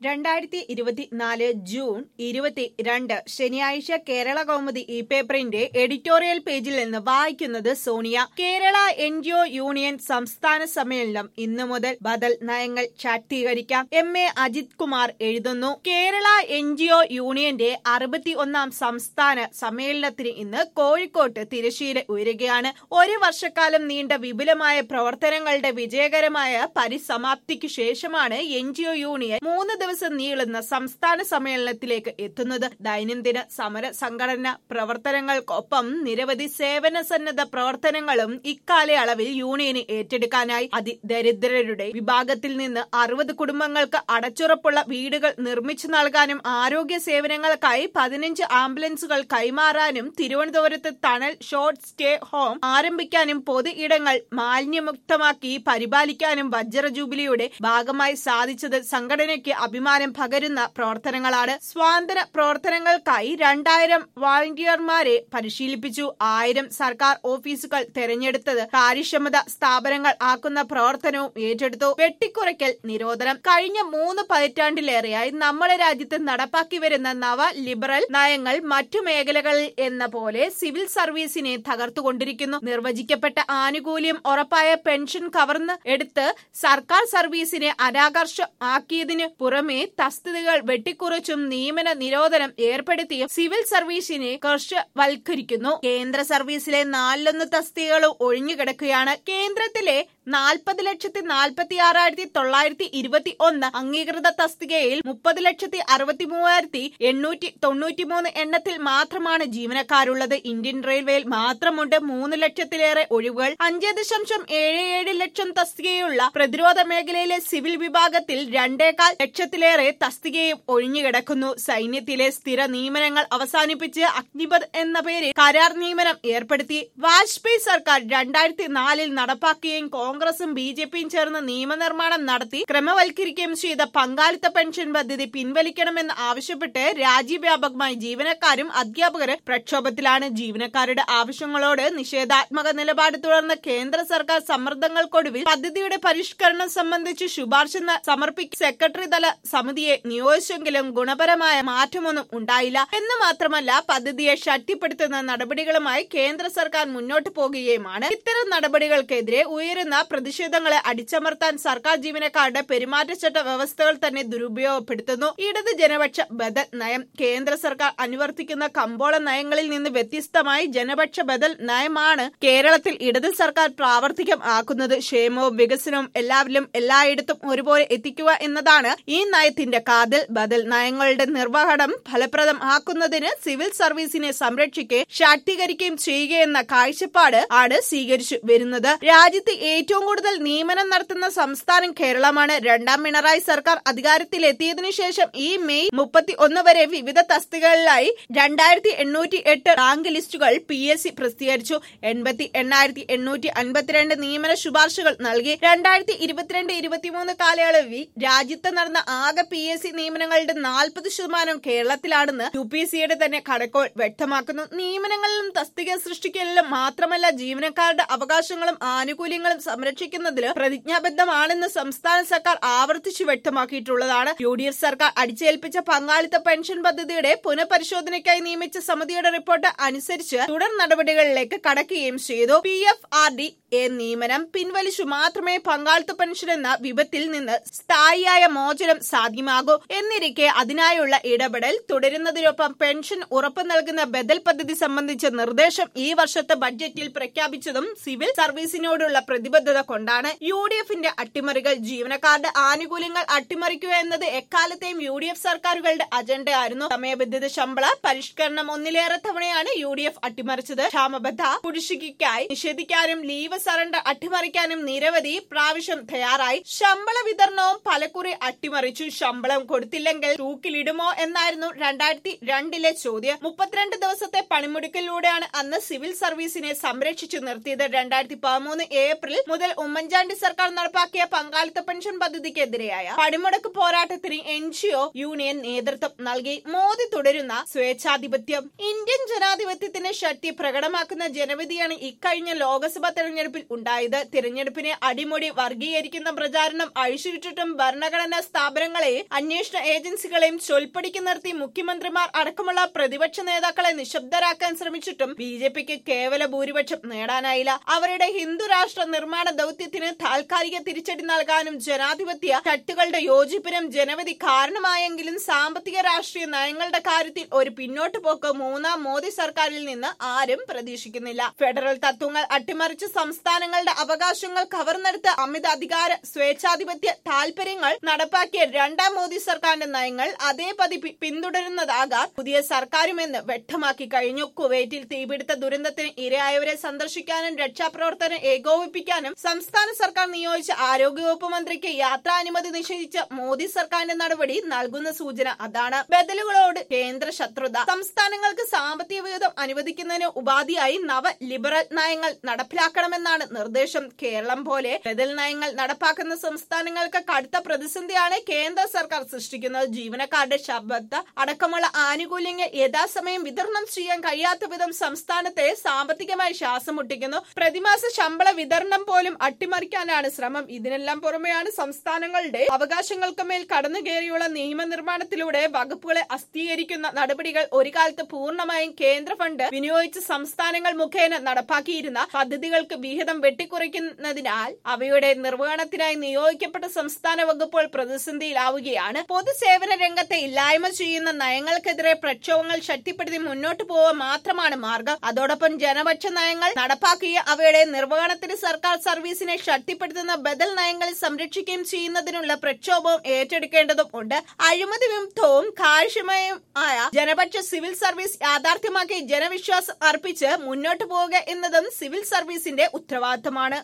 രണ്ടായിരത്തി ഇരുപത്തിനാല് ജൂൺ ഇരുപത്തിരണ്ട് ശനിയാഴ്ച കേരള കൗമുദി ഈ പേപ്പറിന്റെ എഡിറ്റോറിയൽ പേജിൽ നിന്ന് വായിക്കുന്നത് Sonia Kerala N G O union സംസ്ഥാന സമ്മേളനം ഇന്നു മുതൽ ബദൽ നയങ്ങൾ ശാക്തീകരിക്കാം എം എ അജിത് കുമാർ എഴുതുന്നു കേരള എൻ ജി ഒ യൂണിയന്റെ അറുപത്തി ഒന്നാം സംസ്ഥാന സമ്മേളനത്തിന് ഇന്ന് കോഴിക്കോട്ട് തിരശ്ശീല ഉയരുകയാണ് ഒരു വർഷക്കാലം നീണ്ട വിപുലമായ പ്രവർത്തനങ്ങളുടെ വിജയകരമായ പരിസമാപ്തിക്ക് ശേഷമാണ് എൻ ജി ഒ യൂണിയൻ മൂന്ന് ദിവസം നീളുന്ന സംസ്ഥാന സമ്മേളനത്തിലേക്ക് എത്തുന്നത് ദൈനംദിന സമര സംഘടന പ്രവർത്തനങ്ങൾക്കൊപ്പം നിരവധി സേവന സന്നദ്ധ പ്രവർത്തനങ്ങളും ഇക്കാലയളവിൽ യൂണിയന് ഏറ്റെടുക്കാനായി അതിദരിദ്രരുടെ വിഭാഗത്തിൽ നിന്ന് അറുപത് കുടുംബങ്ങൾക്ക് അടച്ചുറപ്പുള്ള വീടുകൾ നിർമ്മിച്ചു നൽകാനും ആരോഗ്യ സേവനങ്ങൾക്കായി പതിനഞ്ച് ആംബുലൻസുകൾ കൈമാറാനും തിരുവനന്തപുരത്ത് തണൽ ഷോർട്ട് സ്റ്റേ ഹോം ആരംഭിക്കാനും പൊതു ഇടങ്ങൾ മാലിന്യമുക്തമാക്കി പരിപാലിക്കാനും വജ്ര ജൂബിലിയുടെ ഭാഗമായി സാധിച്ചത് സംഘടനയ്ക്ക് അഭിമാനം പകരുന്ന പ്രവർത്തനങ്ങളാണ് സ്വാതന്ത്ര്യ പ്രവർത്തനങ്ങൾക്കായി രണ്ടായിരം വാളണ്ടിയർമാരെ പരിശീലിപ്പിച്ചു ആയിരം സർക്കാർ ഓഫീസുകൾ തെരഞ്ഞെടുത്തത് കാര്യക്ഷമത സ്ഥാപനങ്ങൾ ആക്കുന്ന പ്രവർത്തനവും ഏറ്റെടുത്തു വെട്ടിക്കുറയ്ക്കൽ നിരോധനം കഴിഞ്ഞ മൂന്ന് പതിറ്റാണ്ടിലേറെയായി നമ്മുടെ രാജ്യത്ത് നടപ്പാക്കി വരുന്ന നവ ലിബറൽ നയങ്ങൾ മറ്റു മേഖലകളിൽ എന്ന പോലെ സിവിൽ സർവീസിനെ തകർത്തുകൊണ്ടിരിക്കുന്നു നിർവചിക്കപ്പെട്ട ആനുകൂല്യം ഉറപ്പായ പെൻഷൻ കവർന്ന് എടുത്ത് സർക്കാർ സർവീസിനെ അനാകർഷ ആക്കിയതിനു പുറമെ തസ്തികകൾ വെട്ടിക്കുറച്ചും നിയമന നിരോധനം ഏർപ്പെടുത്തിയും സിവിൽ സർവീസിനെ കർഷവൽക്കരിക്കുന്നു കേന്ദ്ര സർവീസിലെ നാലിലൊന്ന് തസ്തികകളും ഒഴിഞ്ഞുകിടക്കുകയാണ് കേന്ദ്രത്തിലെ നാൽപ്പത് ലക്ഷത്തി നാൽപ്പത്തി ആറായിരത്തി തൊള്ളായിരത്തി ഇരുപത്തി ഒന്ന് അംഗീകൃത തസ്തികയിൽ മുപ്പത് ലക്ഷത്തി അറുപത്തി മൂവായിരത്തി എണ്ണൂറ്റി തൊണ്ണൂറ്റി മൂന്ന് എണ്ണത്തിൽ മാത്രമാണ് ജീവനക്കാരുള്ളത് ഇന്ത്യൻ റെയിൽവേയിൽ മാത്രമുണ്ട് മൂന്ന് ലക്ഷത്തിലേറെ ഒഴിവുകൾ അഞ്ച് ദശാംശം ഏഴ് ഏഴ് ലക്ഷം തസ്തികയുള്ള പ്രതിരോധ മേഖലയിലെ സിവിൽ വിഭാഗത്തിൽ രണ്ടേകാൽ ലക്ഷത്തിലേറെ തസ്തികയും ഒഴിഞ്ഞുകിടക്കുന്നു സൈന്യത്തിലെ സ്ഥിര നിയമനങ്ങൾ അവസാനിപ്പിച്ച് അഗ്നിപത് എന്ന പേരിൽ കരാർ നിയമനം ഏർപ്പെടുത്തി വാജ്പേയി സർക്കാർ രണ്ടായിരത്തി നാലിൽ നടപ്പാക്കുകയും കോൺഗ്രസും ബി ജെ പിയും ചേർന്ന് നിയമനിർമ്മാണം നടത്തി ക്രമവൽക്കരിക്കുകയും ചെയ്ത പങ്കാളിത്ത പെൻഷൻ പദ്ധതി പിൻവലിക്കണമെന്ന് ആവശ്യപ്പെട്ട് രാജ്യവ്യാപകമായി ജീവനക്കാരും അധ്യാപകരും പ്രക്ഷോഭത്തിലാണ് ജീവനക്കാരുടെ ആവശ്യങ്ങളോട് നിഷേധാത്മക നിലപാട് തുടർന്ന് കേന്ദ്ര സർക്കാർ സമ്മർദ്ദങ്ങൾക്കൊടുവിൽ പദ്ധതിയുടെ പരിഷ്കരണം സംബന്ധിച്ച് ശുപാർശ സമർപ്പിച്ച സെക്രട്ടറി തല സമിതിയെ നിയോഗിച്ചെങ്കിലും ഗുണപരമായ മാറ്റമൊന്നും ഉണ്ടായില്ല എന്ന് മാത്രമല്ല പദ്ധതിയെ ശക്തിപ്പെടുത്തുന്ന നടപടികളുമായി കേന്ദ്ര സർക്കാർ മുന്നോട്ട് പോകുകയുമാണ് ഇത്തരം നടപടികൾക്കെതിരെ ഉയരുന്ന പ്രതിഷേധങ്ങളെ അടിച്ചമർത്താൻ സർക്കാർ ജീവനക്കാരുടെ പെരുമാറ്റച്ചട്ട വ്യവസ്ഥകൾ തന്നെ ദുരുപയോഗപ്പെടുത്തുന്നു ഇടത് ജനപക്ഷ ബദൽ നയം കേന്ദ്ര സർക്കാർ അനുവർത്തിക്കുന്ന കമ്പോള നയങ്ങളിൽ നിന്ന് വ്യത്യസ്തമായി ജനപക്ഷ ബദൽ നയമാണ് കേരളത്തിൽ ഇടത് സർക്കാർ പ്രാവർത്തികം ആക്കുന്നത് ക്ഷേമവും വികസനവും എല്ലാവരിലും എല്ലായിടത്തും ഒരുപോലെ എത്തിക്കുക എന്നതാണ് ഈ നയത്തിന്റെ കാതൽ ബദൽ നയങ്ങളുടെ നിർവഹണം ഫലപ്രദം ആക്കുന്നതിന് സിവിൽ സർവീസിനെ സംരക്ഷിക്കുകയും ശാക്തീകരിക്കുകയും ചെയ്യുകയെന്ന കാഴ്ചപ്പാട് ആണ് സ്വീകരിച്ചു വരുന്നത് രാജ്യത്ത് ഏറ്റവും കൂടുതൽ നിയമനം നടത്തുന്ന സംസ്ഥാനം കേരളമാണ് രണ്ടാം പിണറായി സർക്കാർ അധികാരത്തിലെത്തിയതിനു ശേഷം ഈ മെയ് മുപ്പത്തി ഒന്ന് വരെ വിവിധ തസ്തികകളിലായി രണ്ടായിരത്തി എണ്ണൂറ്റി എട്ട് റാങ്ക് ലിസ്റ്റുകൾ പി എസ് സി പ്രസിദ്ധീകരിച്ചു എൺപത്തി എണ്ണായിരത്തി എണ്ണൂറ്റി അൻപത്തിരണ്ട് നിയമന ശുപാർശകൾ നൽകി രണ്ടായിരത്തി ഇരുപത്തിരണ്ട് ഇരുപത്തിമൂന്ന് കാലയളവിൽ രാജ്യത്ത് നടന്ന ആകെ പി എസ് സി നിയമനങ്ങളുടെ നാൽപ്പത് ശതമാനം കേരളത്തിലാണെന്ന് യു പി സിയുടെ തന്നെ കണക്കുകൾ വ്യക്തമാക്കുന്നു നിയമനങ്ങളിലും തസ്തിക സൃഷ്ടിക്കലിലും മാത്രമല്ല ജീവനക്കാരുടെ അവകാശങ്ങളും ആനുകൂല്യങ്ങളും സംരക്ഷിക്കുന്നതിൽ പ്രതിജ്ഞാബദ്ധമാണെന്ന് സംസ്ഥാന സർക്കാർ ആവർത്തിച്ചു വ്യക്തമാക്കിയിട്ടുള്ളതാണ് യു ഡി എഫ് സർക്കാർ അടിച്ചേൽപ്പിച്ച പങ്കാളിത്ത പെൻഷൻ പദ്ധതിയുടെ പുനഃപരിശോധനയ്ക്കായി നിയമിച്ച സമിതിയുടെ റിപ്പോർട്ട് അനുസരിച്ച് തുടർ നടപടികളിലേക്ക് കടക്കുകയും ചെയ്തു P F R D A നിയമനം പിൻവലിച്ചു മാത്രമേ പങ്കാളിത്ത പെൻഷൻ എന്ന വിപത്തിൽ നിന്ന് സ്ഥായിയായ മോചനം സാധ്യമാകൂ എന്നിരിക്കെ അതിനായുള്ള ഇടപെടൽ തുടരുന്നതിനൊപ്പം പെൻഷൻ ഉറപ്പു നൽകുന്ന ബദൽ പദ്ധതി സംബന്ധിച്ച നിർദ്ദേശം ഈ വർഷത്തെ ബഡ്ജറ്റിൽ പ്രഖ്യാപിച്ചതും സിവിൽ സർവീസിനോടുള്ള പ്രതിബദ്ധത കൊണ്ടാണ് യു ഡി എഫിന്റെ അട്ടിമറികൾ ജീവനക്കാരുടെ ആനുകൂല്യങ്ങൾ അട്ടിമറിക്കുക എന്നത് എക്കാലത്തെയും യു ഡി എഫ് സർക്കാരുകളുടെ അജണ്ടയായിരുന്നു സമയബന്ധിത ശമ്പള പരിഷ്കരണം ഒന്നിലേറെ തവണയാണ് യു ഡി എഫ് അട്ടിമറിച്ചത് ക്ഷാമബദ്ധ കുടിശ്ശികയ്ക്കായി നിഷേധിക്കാനും ലീവ് സറണ്ടർ അട്ടിമറിക്കാനും നിരവധി പ്രാവശ്യം തയ്യാറായി ശമ്പള വിതരണവും പലക്കുറി അട്ടിമറിച്ചു ശമ്പളം കൊടുത്തില്ലെങ്കിൽ തൂക്കിലിടുമോ എന്നായിരുന്നു രണ്ടായിരത്തി രണ്ടിലെ ചോദ്യം മുപ്പത്തിരണ്ട് ദിവസത്തെ പണിമുടക്കിലൂടെയാണ് അന്ന് സിവിൽ സർവീസിനെ സംരക്ഷിച്ചു നിർത്തിയത് രണ്ടായിരത്തി പതിമൂന്ന് ഏപ്രിൽ മുതൽ ഉമ്മൻചാണ്ടി സർക്കാർ നടപ്പാക്കിയ പങ്കാളിത്ത പെൻഷൻ പദ്ധതിക്കെതിരെയായ പണിമുടക്ക് പോരാട്ടത്തിന് എൻ യൂണിയൻ നേതൃത്വം നൽകി മോദി തുടരുന്ന സ്വേച്ഛാധിപത്യം ഇന്ത്യൻ ജനാധിപത്യത്തിന്റെ ശക്തി പ്രകടമാക്കുന്ന ജനവിധിയാണ് ഇക്കഴിഞ്ഞ ലോക്സഭാ തെരഞ്ഞെടുപ്പ് തെരഞ്ഞെടുപ്പിൽ ഉണ്ടായത് തിരഞ്ഞെടുപ്പിനെ അടിമുടി വർഗീകരിക്കുന്ന പ്രചാരണം അഴിച്ചുവിട്ടിട്ടും ഭരണഘടനാ സ്ഥാപനങ്ങളെ അന്വേഷണ ഏജൻസികളെയും ചൊൽപ്പടിക്ക് നിർത്തി മുഖ്യമന്ത്രിമാർ അടക്കമുള്ള പ്രതിപക്ഷ നേതാക്കളെ നിശബ്ദരാക്കാൻ ശ്രമിച്ചിട്ടും ബി ജെ പിക്ക് കേവല ഭൂരിപക്ഷം നേടാനായില്ല അവരുടെ ഹിന്ദു രാഷ്ട്ര നിർമ്മാണ ദൌത്യത്തിന് താൽക്കാലിക തിരിച്ചടി നൽകാനും ജനാധിപത്യ ശക്തികളുടെ യോജിപ്പിനും ജനവധി കാരണമായെങ്കിലും സാമ്പത്തിക രാഷ്ട്രീയ നയങ്ങളുടെ കാര്യത്തിൽ ഒരു പിന്നോട്ട് പോക്ക് മൂന്നാം മോദി സർക്കാരിൽ നിന്ന് ആരും പ്രതീക്ഷിക്കുന്നില്ല ഫെഡറൽ തത്വങ്ങൾ അട്ടിമറിച്ച് സംസ്ഥാനങ്ങളുടെ അവകാശങ്ങൾ കവർന്നെടുത്ത് അമിത അധികാര സ്വേച്ഛാധിപത്യ താൽപര്യങ്ങൾ നടപ്പാക്കിയ രണ്ടാം മോദി സർക്കാരിന്റെ നയങ്ങൾ അതേ പതിപ്പ് പിന്തുടരുന്നതാകാം പുതിയ സർക്കാരുമെന്ന് വ്യക്തമാക്കി കഴിഞ്ഞു കുവൈറ്റിൽ തീപിടുത്ത ദുരന്തത്തിന് ഇരയായവരെ സന്ദർശിക്കാനും രക്ഷാപ്രവർത്തനം ഏകോപിപ്പിക്കാനും സംസ്ഥാന സർക്കാർ നിയോഗിച്ച ആരോഗ്യവകുപ്പ് മന്ത്രിക്ക് യാത്രാനുമതി നിഷേധിച്ച മോദി സർക്കാരിന്റെ നടപടി നൽകുന്ന സൂചന അതാണ് ബദലുകളോട് കേന്ദ്ര ശത്രുത സംസ്ഥാനങ്ങൾക്ക് സാമ്പത്തിക വിഹിതം അനുവദിക്കുന്നതിന് ഉപാധിയായി നവ ലിബറൽ നയങ്ങൾ നടപ്പിലാക്കണമെന്നാണ് നിർദ്ദേശം കേരളം പോലെ ബദൽ നയങ്ങൾ നടപ്പാക്കുന്ന സംസ്ഥാനങ്ങൾക്ക് കടുത്ത പ്രതിസന്ധിയാണ് കേന്ദ്ര സർക്കാർ സൃഷ്ടിക്കുന്നത് ജീവനക്കാരുടെ ശബ്ദ അടക്കമുള്ള ആനുകൂല്യങ്ങൾ യഥാസമയം വിതരണം ചെയ്യാൻ കഴിയാത്ത വിധം സംസ്ഥാനത്തെ സാമ്പത്തികമായി ശ്വാസം മുട്ടിക്കുന്നു പ്രതിമാസ ശമ്പള വിതരണം പോലും അട്ടിമറിക്കാനാണ് ശ്രമം ഇതിനെല്ലാം പുറമെയാണ് സംസ്ഥാനങ്ങളുടെ അവകാശങ്ങൾക്ക് മേൽ കടന്നു കയറിയുള്ള നിയമനിർമ്മാണത്തിലൂടെ വകുപ്പുകളെ അസ്ഥീകരിക്കുന്ന നടപടികൾ ഒരു കാലത്ത് പൂർണ്ണമായും കേന്ദ്ര ഫണ്ട് വിനിയോഗിച്ച് സംസ്ഥാനങ്ങൾ മുഖേന നടപ്പാക്കിയിരുന്ന പദ്ധതികൾക്ക് വിഹിതം വെട്ടിക്കുറയ്ക്കുന്നതിനാൽ അവയുടെ നിർവഹണത്തിനായി നിയോഗിക്കപ്പെട്ട സംസ്ഥാന വകുപ്പുകൾ പ്രതിസന്ധിയിലാവുകയാണ് പൊതുസേവന രംഗത്തെ ഇല്ലായ്മ ചെയ്യുന്ന നയങ്ങൾക്കെതിരെ പ്രക്ഷോഭങ്ങൾ ശക്തിപ്പെടുത്തി മുന്നോട്ട് പോവുക മാത്രമാണ് മാർഗം അതോടൊപ്പം ജനപക്ഷ നയങ്ങൾ നടപ്പാക്കുകയും അവയുടെ നിർവഹണത്തിന് സർക്കാർ സർവീസിനെ ശക്തിപ്പെടുത്തുന്ന ബദൽ നയങ്ങളെ സംരക്ഷിക്കുകയും ചെയ്യുന്നതിനുള്ള പ്രക്ഷോഭവും ഏറ്റെടുക്കേണ്ടതും ഉണ്ട് അഴിമതി വിമുക്തവും കാര്യക്ഷമയും ആയ ജനപക്ഷ സിവിൽ സർവീസ് യാഥാർത്ഥ്യമാക്കി ജനവിശ്വാസം അർപ്പിച്ച് മുന്നോട്ട് പോവുക എന്നതും സിവിൽ സർവീസിന്റെ ഉത്തരവാദിത്തമാണ്